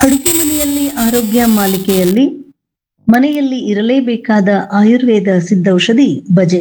ಅಡುಗೆ ಮನೆಯಲ್ಲಿ ಆರೋಗ್ಯ ಮಾಲಿಕೆಯಲ್ಲಿ ಮನೆಯಲ್ಲಿ ಇರಲೇಬೇಕಾದ ಆಯುರ್ವೇದ ಸಿದ್ಧೌಷಧಿ ಬಜೆ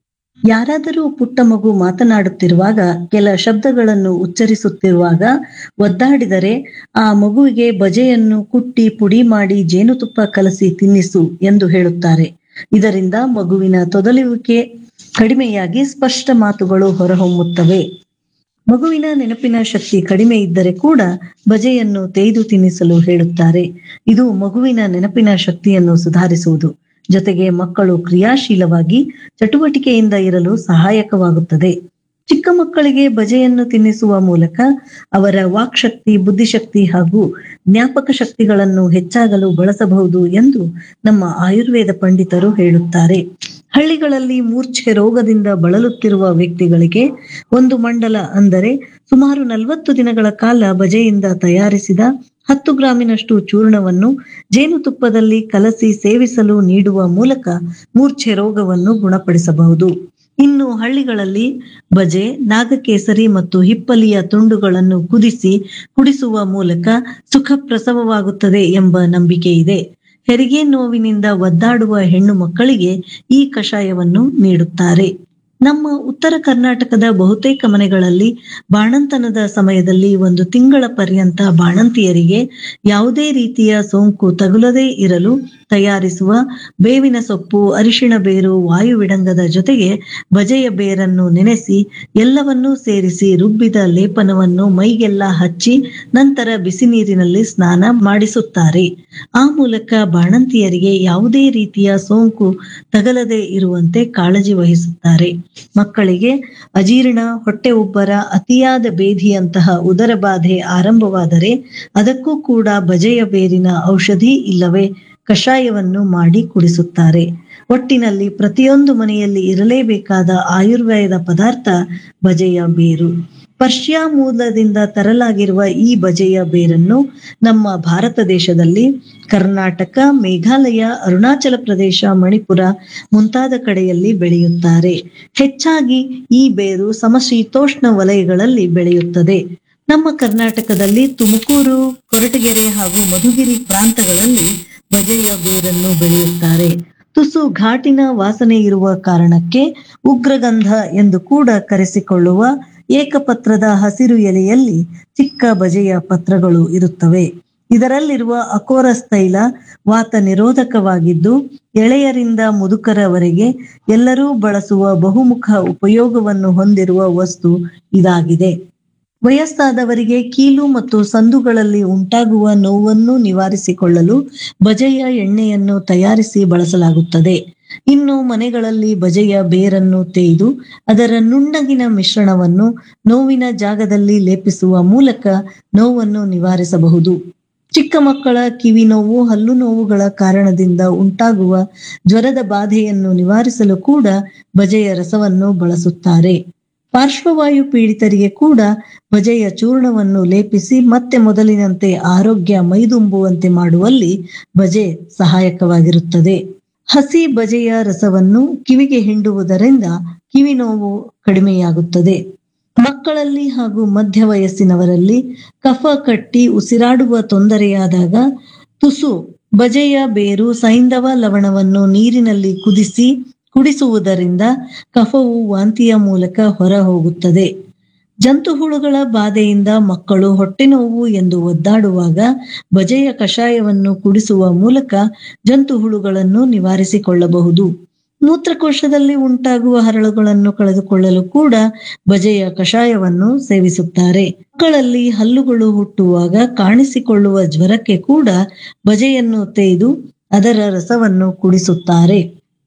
ಯಾರಾದರೂ ಪುಟ್ಟ ಮಗು ಮಾತನಾಡುತ್ತಿರುವಾಗ ಕೆಲ ಶಬ್ದಗಳನ್ನು ಉಚ್ಚರಿಸುತ್ತಿರುವಾಗ ಒದ್ದಾಡಿದರೆ ಆ ಮಗುವಿಗೆ ಬಜೆಯನ್ನು ಕುಟ್ಟಿ ಪುಡಿ ಮಾಡಿ ಜೇನುತುಪ್ಪ ಕಲಸಿ ತಿನ್ನಿಸು ಎಂದು ಹೇಳುತ್ತಾರೆ ಇದರಿಂದ ಮಗುವಿನ ತೊದಲುವಿಕೆ ಕಡಿಮೆಯಾಗಿ ಸ್ಪಷ್ಟ ಮಾತುಗಳು ಹೊರಹೊಮ್ಮುತ್ತವೆ ಮಗುವಿನ ನೆನಪಿನ ಶಕ್ತಿ ಕಡಿಮೆ ಇದ್ದರೆ ಕೂಡ ಬಜೆಯನ್ನು ತೇಯ್ದು ತಿನ್ನಿಸಲು ಹೇಳುತ್ತಾರೆ ಇದು ಮಗುವಿನ ನೆನಪಿನ ಶಕ್ತಿಯನ್ನು ಸುಧಾರಿಸುವುದು ಜೊತೆಗೆ ಮಕ್ಕಳು ಕ್ರಿಯಾಶೀಲವಾಗಿ ಚಟುವಟಿಕೆಯಿಂದ ಇರಲು ಸಹಾಯಕವಾಗುತ್ತದೆ ಚಿಕ್ಕ ಮಕ್ಕಳಿಗೆ ಬಜೆಯನ್ನು ತಿನ್ನಿಸುವ ಮೂಲಕ ಅವರ ವಾಕ್ಶಕ್ತಿ ಬುದ್ಧಿಶಕ್ತಿ ಹಾಗೂ ಜ್ಞಾಪಕ ಶಕ್ತಿಗಳನ್ನು ಹೆಚ್ಚಾಗಲು ಬಳಸಬಹುದು ಎಂದು ನಮ್ಮ ಆಯುರ್ವೇದ ಪಂಡಿತರು ಹೇಳುತ್ತಾರೆ ಹಳ್ಳಿಗಳಲ್ಲಿ ಮೂರ್ಛೆ ರೋಗದಿಂದ ಬಳಲುತ್ತಿರುವ ವ್ಯಕ್ತಿಗಳಿಗೆ ಒಂದು ಮಂಡಲ ಅಂದರೆ ಸುಮಾರು ನಲವತ್ತು ದಿನಗಳ ಕಾಲ ಬಜೆಯಿಂದ ತಯಾರಿಸಿದ ಹತ್ತು ಗ್ರಾಮಿನಷ್ಟು ಚೂರ್ಣವನ್ನು ಜೇನುತುಪ್ಪದಲ್ಲಿ ಕಲಸಿ ಸೇವಿಸಲು ನೀಡುವ ಮೂಲಕ ಮೂರ್ಛೆ ರೋಗವನ್ನು ಗುಣಪಡಿಸಬಹುದು ಇನ್ನು ಹಳ್ಳಿಗಳಲ್ಲಿ ಬಜೆ ನಾಗಕೇಸರಿ ಮತ್ತು ಹಿಪ್ಪಲಿಯ ತುಂಡುಗಳನ್ನು ಕುದಿಸಿ ಕುಡಿಸುವ ಮೂಲಕ ಸುಖ ಪ್ರಸವವಾಗುತ್ತದೆ ಎಂಬ ನಂಬಿಕೆ ಇದೆ ಹೆರಿಗೆ ನೋವಿನಿಂದ ಒದ್ದಾಡುವ ಹೆಣ್ಣು ಮಕ್ಕಳಿಗೆ ಈ ಕಷಾಯವನ್ನು ನೀಡುತ್ತಾರೆ ನಮ್ಮ ಉತ್ತರ ಕರ್ನಾಟಕದ ಬಹುತೇಕ ಮನೆಗಳಲ್ಲಿ ಬಾಣಂತನದ ಸಮಯದಲ್ಲಿ ಒಂದು ತಿಂಗಳ ಪರ್ಯಂತ ಬಾಣಂತಿಯರಿಗೆ ಯಾವುದೇ ರೀತಿಯ ಸೋಂಕು ತಗುಲದೇ ಇರಲು ತಯಾರಿಸುವ ಬೇವಿನ ಸೊಪ್ಪು ಅರಿಶಿಣ ಬೇರು ವಾಯುವಿಡಂಗದ ಜೊತೆಗೆ ಬಜೆಯ ಬೇರನ್ನು ನೆನೆಸಿ ಎಲ್ಲವನ್ನೂ ಸೇರಿಸಿ ರುಬ್ಬಿದ ಲೇಪನವನ್ನು ಮೈಗೆಲ್ಲ ಹಚ್ಚಿ ನಂತರ ಬಿಸಿ ನೀರಿನಲ್ಲಿ ಸ್ನಾನ ಮಾಡಿಸುತ್ತಾರೆ ಆ ಮೂಲಕ ಬಾಣಂತಿಯರಿಗೆ ಯಾವುದೇ ರೀತಿಯ ಸೋಂಕು ತಗಲದೇ ಇರುವಂತೆ ಕಾಳಜಿ ವಹಿಸುತ್ತಾರೆ ಮಕ್ಕಳಿಗೆ ಅಜೀರ್ಣ ಹೊಟ್ಟೆ ಉಬ್ಬರ ಅತಿಯಾದ ಬೇಧಿಯಂತಹ ಉದರ ಬಾಧೆ ಆರಂಭವಾದರೆ ಅದಕ್ಕೂ ಕೂಡ ಬಜೆಯ ಬೇರಿನ ಔಷಧಿ ಇಲ್ಲವೇ ಕಷಾಯವನ್ನು ಮಾಡಿ ಕುಡಿಸುತ್ತಾರೆ ಒಟ್ಟಿನಲ್ಲಿ ಪ್ರತಿಯೊಂದು ಮನೆಯಲ್ಲಿ ಇರಲೇಬೇಕಾದ ಆಯುರ್ವೇದ ಪದಾರ್ಥ ಬಜೆಯ ಬೇರು ಪರ್ಷಿಯಾ ಮೂಲದಿಂದ ತರಲಾಗಿರುವ ಈ ಬಜೆಯ ಬೇರನ್ನು ನಮ್ಮ ಭಾರತ ದೇಶದಲ್ಲಿ ಕರ್ನಾಟಕ ಮೇಘಾಲಯ ಅರುಣಾಚಲ ಪ್ರದೇಶ ಮಣಿಪುರ ಮುಂತಾದ ಕಡೆಯಲ್ಲಿ ಬೆಳೆಯುತ್ತಾರೆ ಹೆಚ್ಚಾಗಿ ಈ ಬೇರು ಸಮಶೀತೋಷ್ಣ ವಲಯಗಳಲ್ಲಿ ಬೆಳೆಯುತ್ತದೆ ನಮ್ಮ ಕರ್ನಾಟಕದಲ್ಲಿ ತುಮಕೂರು ಕೊರಟಗೆರೆ ಹಾಗೂ ಮಧುಗಿರಿ ಪ್ರಾಂತಗಳಲ್ಲಿ ಬಜೆಯ ಬೇರನ್ನು ಬೆಳೆಯುತ್ತಾರೆ ತುಸು ಘಾಟಿನ ವಾಸನೆ ಇರುವ ಕಾರಣಕ್ಕೆ ಉಗ್ರಗಂಧ ಎಂದು ಕೂಡ ಕರೆಸಿಕೊಳ್ಳುವ ಏಕಪತ್ರದ ಹಸಿರು ಎಲೆಯಲ್ಲಿ ಚಿಕ್ಕ ಬಜೆಯ ಪತ್ರಗಳು ಇರುತ್ತವೆ ಇದರಲ್ಲಿರುವ ಅಕೋರಸ್ ತೈಲ ವಾತ ನಿರೋಧಕವಾಗಿದ್ದು ಎಳೆಯರಿಂದ ಮುದುಕರವರೆಗೆ ಎಲ್ಲರೂ ಬಳಸುವ ಬಹುಮುಖ ಉಪಯೋಗವನ್ನು ಹೊಂದಿರುವ ವಸ್ತು ಇದಾಗಿದೆ ವಯಸ್ಸಾದವರಿಗೆ ಕೀಲು ಮತ್ತು ಸಂದುಗಳಲ್ಲಿ ಉಂಟಾಗುವ ನೋವನ್ನು ನಿವಾರಿಸಿಕೊಳ್ಳಲು ಬಜೆಯ ಎಣ್ಣೆಯನ್ನು ತಯಾರಿಸಿ ಬಳಸಲಾಗುತ್ತದೆ ಇನ್ನು ಮನೆಗಳಲ್ಲಿ ಬಜೆಯ ಬೇರನ್ನು ತೇಯ್ದು ಅದರ ನುಣ್ಣಗಿನ ಮಿಶ್ರಣವನ್ನು ನೋವಿನ ಜಾಗದಲ್ಲಿ ಲೇಪಿಸುವ ಮೂಲಕ ನೋವನ್ನು ನಿವಾರಿಸಬಹುದು ಚಿಕ್ಕ ಮಕ್ಕಳ ಕಿವಿ ನೋವು ಹಲ್ಲು ನೋವುಗಳ ಕಾರಣದಿಂದ ಉಂಟಾಗುವ ಜ್ವರದ ಬಾಧೆಯನ್ನು ನಿವಾರಿಸಲು ಕೂಡ ಬಜೆಯ ರಸವನ್ನು ಬಳಸುತ್ತಾರೆ ಪಾರ್ಶ್ವವಾಯು ಪೀಡಿತರಿಗೆ ಕೂಡ ಬಜೆಯ ಚೂರ್ಣವನ್ನು ಲೇಪಿಸಿ ಮತ್ತೆ ಮೊದಲಿನಂತೆ ಆರೋಗ್ಯ ಮೈದುಂಬುವಂತೆ ಮಾಡುವಲ್ಲಿ ಬಜೆ ಸಹಾಯಕವಾಗಿರುತ್ತದೆ ಹಸಿ ಬಜೆಯ ರಸವನ್ನು ಕಿವಿಗೆ ಹಿಂಡುವುದರಿಂದ ಕಿವಿ ನೋವು ಕಡಿಮೆಯಾಗುತ್ತದೆ ಮಕ್ಕಳಲ್ಲಿ ಹಾಗೂ ಮಧ್ಯ ವಯಸ್ಸಿನವರಲ್ಲಿ ಕಫ ಕಟ್ಟಿ ಉಸಿರಾಡುವ ತೊಂದರೆಯಾದಾಗ ತುಸು ಬಜೆಯ ಬೇರು ಸೈಂಧವ ಲವಣವನ್ನು ನೀರಿನಲ್ಲಿ ಕುದಿಸಿ ಕುಡಿಸುವುದರಿಂದ ಕಫವು ವಾಂತಿಯ ಮೂಲಕ ಹೊರ ಹೋಗುತ್ತದೆ ಜಂತುಹುಳುಗಳ ಬಾಧೆಯಿಂದ ಮಕ್ಕಳು ಹೊಟ್ಟೆ ನೋವು ಎಂದು ಒದ್ದಾಡುವಾಗ ಬಜೆಯ ಕಷಾಯವನ್ನು ಕುಡಿಸುವ ಮೂಲಕ ಜಂತುಹುಳುಗಳನ್ನು ನಿವಾರಿಸಿಕೊಳ್ಳಬಹುದು ಮೂತ್ರಕೋಶದಲ್ಲಿ ಉಂಟಾಗುವ ಹರಳುಗಳನ್ನು ಕಳೆದುಕೊಳ್ಳಲು ಕೂಡ ಬಜೆಯ ಕಷಾಯವನ್ನು ಸೇವಿಸುತ್ತಾರೆ ಮಕ್ಕಳಲ್ಲಿ ಹಲ್ಲುಗಳು ಹುಟ್ಟುವಾಗ ಕಾಣಿಸಿಕೊಳ್ಳುವ ಜ್ವರಕ್ಕೆ ಕೂಡ ಬಜೆಯನ್ನು ತೇಯ್ದು ಅದರ ರಸವನ್ನು ಕುಡಿಸುತ್ತಾರೆ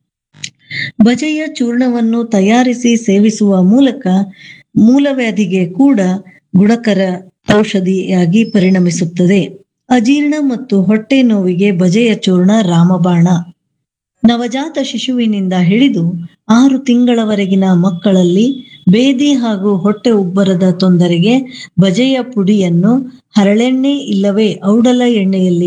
ಬಜೆಯ ಚೂರ್ಣವನ್ನು ತಯಾರಿಸಿ ಸೇವಿಸುವ ಮೂಲಕ ಮೂಲವ್ಯಾಧಿಗೆ ಕೂಡ ಗುಣಕರ ಔಷಧಿಯಾಗಿ ಪರಿಣಮಿಸುತ್ತದೆ ಅಜೀರ್ಣ ಮತ್ತು ಹೊಟ್ಟೆ ನೋವಿಗೆ ಬಜೆಯ ಚೂರ್ಣ ರಾಮಬಾಣ ನವಜಾತ ಶಿಶುವಿನಿಂದ ಹಿಡಿದು ಆರು ತಿಂಗಳವರೆಗಿನ ಮಕ್ಕಳಲ್ಲಿ ಬೇದಿ ಹಾಗೂ ಹೊಟ್ಟೆ ಉಬ್ಬರದ ತೊಂದರೆಗೆ ಬಜೆಯ ಪುಡಿಯನ್ನು ಹರಳೆಣ್ಣೆ ಇಲ್ಲವೇ ಔಡಲ ಎಣ್ಣೆಯಲ್ಲಿ